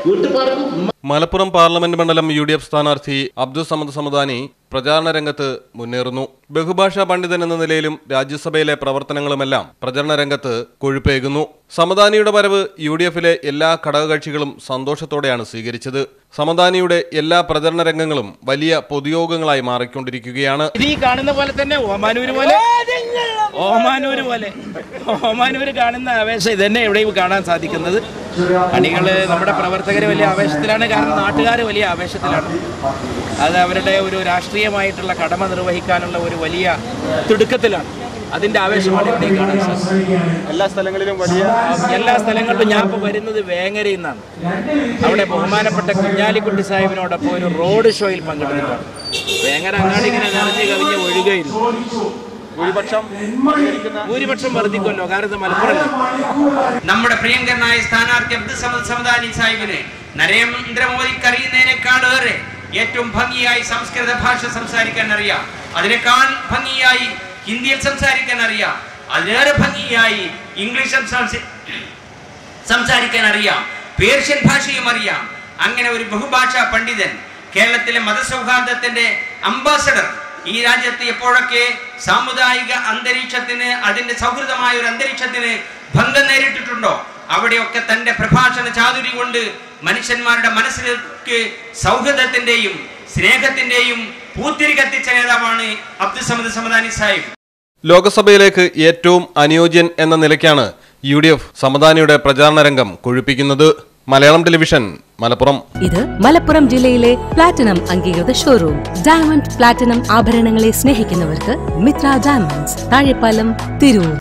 വീട്ടുപാർക്കും Malappuram parliament മണ്ഡലം U D F സ്ഥാനാർത്ഥി അബ്ദുൾ സമദ് സമദാനി പ്രചാരണ രംഗത്ത് മുന്നേറുന്നു ബഹുഭാഷാ പണ്ഡിതൻ എന്ന നിലയിലും രാജ്യസഭയിലെ പ്രവർത്തനങ്ങളുമെല്ലാം പ്രചരണ രംഗത്ത് കൊഴുപ്പേകുന്നു സമദാനിയുടെ വരവ് യു ഡി എഫിലെ എല്ലാ ഘടകകക്ഷികളും സന്തോഷത്തോടെയാണ് സ്വീകരിച്ചത് സമദാനിയുടെ എല്ലാ പ്രചരണ രംഗങ്ങളും വലിയ പൊതുയോഗങ്ങളായി മാറിക്കൊണ്ടിരിക്കുകയാണ് ഇത് ഈ കാണുന്ന പോലെ തന്നെ ഓമാനൂര് പോലെ ഓമാനൂര് പോലെ ഓമാനൂര് കാണുന്ന ആവേശം ഇത് തന്നെ എവിടെയും കാണാൻ സാധിക്കുന്നത് അണികള് നമ്മുടെ പ്രവർത്തകർ വലിയ ആവേശത്തിലാണ് കാരണം നാട്ടുകാർ വലിയ ആവേശത്തിലാണ് അത് അവരുടെ ഒരു രാഷ്ട്രീയമായിട്ടുള്ള കടമ നിർവഹിക്കാനുള്ള ഒരു വലിയ തിടുക്കത്തിലാണ് അതിന്റെ ആവേശമാണ് ഇവിടെ കാണാൻ സാധിക്കുന്നത് എല്ലാ സ്ഥലങ്ങളിലും വലിയ എല്ലാ സ്ഥലങ്ങളിലും ഞാൻ ഇപ്പോൾ വരുന്നത് വേങ്ങരയിൽ നിന്നാണ് അവിടെ ബഹുമാനപ്പെട്ട കുഞ്ഞാലിക്കുട്ടി സാഹിബിനോടൊപ്പം ഒരു റോഡ് ഷോയിൽ പങ്കെടുത്തിട്ടാണ് വേങ്ങര അങ്ങാടി ഇങ്ങനെ നിറഞ്ഞു കവിഞ്ഞ് ഒഴുകയിരുന്നു ഭൂരിപക്ഷം അധികരിക്കുന്ന ഭൂരിപക്ഷം വർദ്ധിക്കുമല്ലോ കാരണം ഇത് മലപ്പുറം നമ്മുടെ പ്രിയങ്കരനായ സ്ഥാനാർത്ഥി അബ്ദുൽ സമദ് സമദാനി സാഹിബിന് നരേന്ദ്രമോദിക്ക് അറിയുന്നതിനേക്കാളേറെ ഏറ്റവും ഭംഗിയായി സംസ്കൃത ഭാഷ സംസാരിക്കാൻ അറിയാം അതിനേക്കാൾ ഭംഗിയായി ഹിന്ദിയിൽ സംസാരിക്കാൻ അറിയാം അതിലേറെ ഭംഗിയായി ഇംഗ്ലീഷ് സംസാരിച്ച് സംസാരിക്കാൻ അറിയാം പേർഷ്യൻ ഭാഷയും അറിയാം അങ്ങനെ ഒരു ബഹുഭാഷാ പണ്ഡിതൻ കേരളത്തിലെ മതസൗഹാർദ്ദത്തിന്റെ അംബാസഡർ ഈ രാജ്യത്ത് എപ്പോഴൊക്കെ സാമുദായിക അന്തരീക്ഷത്തിന് അതിന്റെ സൗഹൃദമായ ഒരു അന്തരീക്ഷത്തിന് ഭംഗം നേരിട്ടിട്ടുണ്ടോ അവിടെയൊക്കെ തന്റെ പ്രഭാഷണ ചാതുരി കൊണ്ട് മനുഷ്യന്മാരുടെ മനസ്സിലേക്ക് സൗഹൃദത്തിന്റെയും സ്നേഹത്തിന്റെയും പൂത്തിരി കത്തിച്ച നേതാവാണ് അബ്ദുൽ സമദ് സമദാനി സാഹിബ് ലോക്സഭയിലേക്ക് ഏറ്റവും അനുയോജ്യൻ എന്ന നിലയ്ക്കാണ് യു ഡി എഫ് സമദാനിയുടെ പ്രചാരണ രംഗം കൊഴുപ്പിക്കുന്നത് മലയാളം ടെലിവിഷൻ മലപ്പുറം ഇത് മലപ്പുറം ജില്ലയിലെ പ്ലാറ്റിനം അംഗീകൃത ഷോറൂം ഡയമണ്ട് പ്ലാറ്റിനം ആഭരണങ്ങളെ സ്നേഹിക്കുന്നവർക്ക് മിത്ര ഡയമണ്ട്സ് താഴെപ്പാലം തിരൂർ